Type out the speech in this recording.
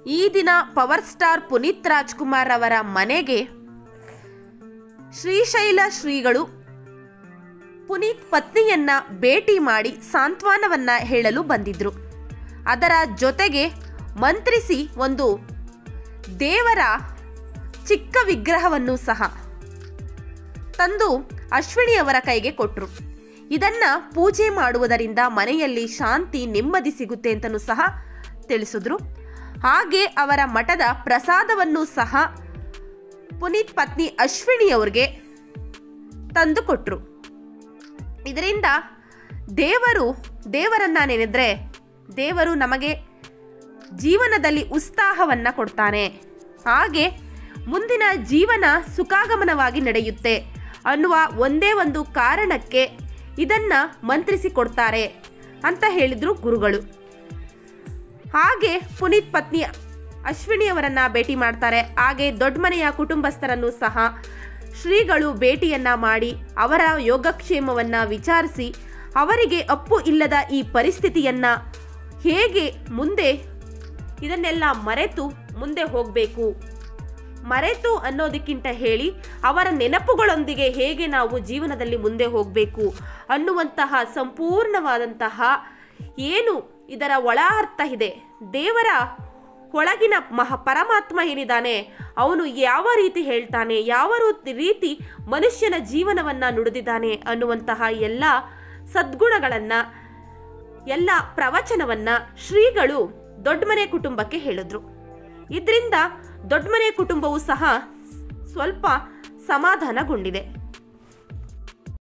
ಈ ದಿನ power star Puneeth Rajkumar ಅವರ ಮನೆಗೆ ಶ್ರೀಶೈಲ ಶ್ರೀಗಳು ಪುನೀತ್ ಪತ್ನಿಯನ್ನ ಭೇಟಿ ಮಾಡಿ ಸಾಂತ್ವನವನ್ನ ಹೇಳಲು ಬಂದಿದ್ರು ಅದರ ಜೊತೆಗೆ ಮಂತ್ರಿಸಿ ಒಂದು ದೇವರ ಚಿಕ್ಕ ವಿಗ್ರಹವನ್ನು ಸಹ ತಂದು ಅಶ್ವಿನಿಯವರ ಕೈಗೆ ಕೊಟ್ಟರು ಇದನ್ನ ಪೂಜೆ ಮಾಡುವುದರಿಂದ ಮನೆಯಲ್ಲಿ ಶಾಂತಿ ನೆಮ್ಮದಿ ಸಿಗುತ್ತೆ ಅಂತಲೂ ಸಹ ತಿಳಿಸಿದ್ರು ಹಾಗೆ ಅವರ ಮಠದ ಪ್ರಸಾದವನ್ನು ಸಹ ಪುನೀತ್ ಪತ್ನಿ ಅಶ್ವಿನಿಯವ್ರಿಗೆ ತಂದು ಕೊಟ್ಟರು ಇದರಿಂದ ದೇವರು ದೇವರನ್ನ ನೆನೆದ್ರೆ ದೇವರು ನಮಗೆ ಜೀವನದಲ್ಲಿ ಉತ್ಸಾಹವನ್ನ ಕೊಡ್ತಾನೆ ಹಾಗೆ ಮುಂದಿನ ಜೀವನ ಸುಖಾಗಮನವಾಗಿ ನಡೆಯುತ್ತೆ ಅನ್ನುವ ಒಂದೇ ಒಂದು ಕಾರಣಕ್ಕೆ ಇದನ್ನ ಮಂತ್ರಿಸಿ ಕೊಡ್ತಾರೆ ಅಂತ ಹೇಳಿದ್ರು ಗುರುಗಳು ಹಾಗೆ ಪುನೀತ್ ಪತ್ನಿ ಅಶ್ವಿನಿಯವರನ್ನ ಭೇಟಿ ಮಾಡ್ತಾರೆ ಹಾಗೆ ದೊಡ್ಡ ಮನೆಯ ಕುಟುಂಬಸ್ಥರನ್ನು ಸಹ ಶ್ರೀಗಳು ಭೇಟಿಯನ್ನ ಮಾಡಿ ಅವರ ಯೋಗಕ್ಷೇಮವನ್ನ ವಿಚಾರಿಸಿ ಅವರಿಗೆ ಅಪ್ಪು ಇಲ್ಲದ ಈ ಪರಿಸ್ಥಿತಿಯನ್ನ ಹೇಗೆ ಮುಂದೆ ಇದನ್ನೆಲ್ಲ ಮರೆತು ಮುಂದೆ ಹೋಗಬೇಕು ಮರೆತು ಅನ್ನೋದಕ್ಕಿಂತ ಹೇಳಿ ಅವರ ನೆನಪುಗಳೊಂದಿಗೆ ಹೇಗೆ ನಾವು ಜೀವನದಲ್ಲಿ ಮುಂದೆ ಹೋಗಬೇಕು ಅನ್ನುವಂತಹ ಸಂಪೂರ್ಣವಾದಂತಹ ಏನು ಇದರ ಒಳ ಅರ್ಥ ಇದೆ ದೇವರ ಒಳಗಿನ ಮಹ ಪರಮಾತ್ಮ ಏನಿದ್ದಾನೆ ಅವನು ಯಾವ ರೀತಿ ಹೇಳ್ತಾನೆ ಯಾವ ರೂ- ರೀತಿ ಮನುಷ್ಯನ ಜೀವನವನ್ನ ನುಡಿದಿದ್ದಾನೆ ಅನ್ನುವಂತಹ ಎಲ್ಲ ಸದ್ಗುಣಗಳನ್ನು ಎಲ್ಲ ಪ್ರವಚನವನ್ನ ಶ್ರೀಗಳು ದೊಡ್ಡಮನೆ ಕುಟುಂಬಕ್ಕೆ ಹೇಳಿದ್ರು ಇದರಿಂದ ದೊಡ್ಡಮನೆ ಕುಟುಂಬವು ಸಹ ಸ್ವಲ್ಪ ಸಮಾಧಾನಗೊಂಡಿದೆ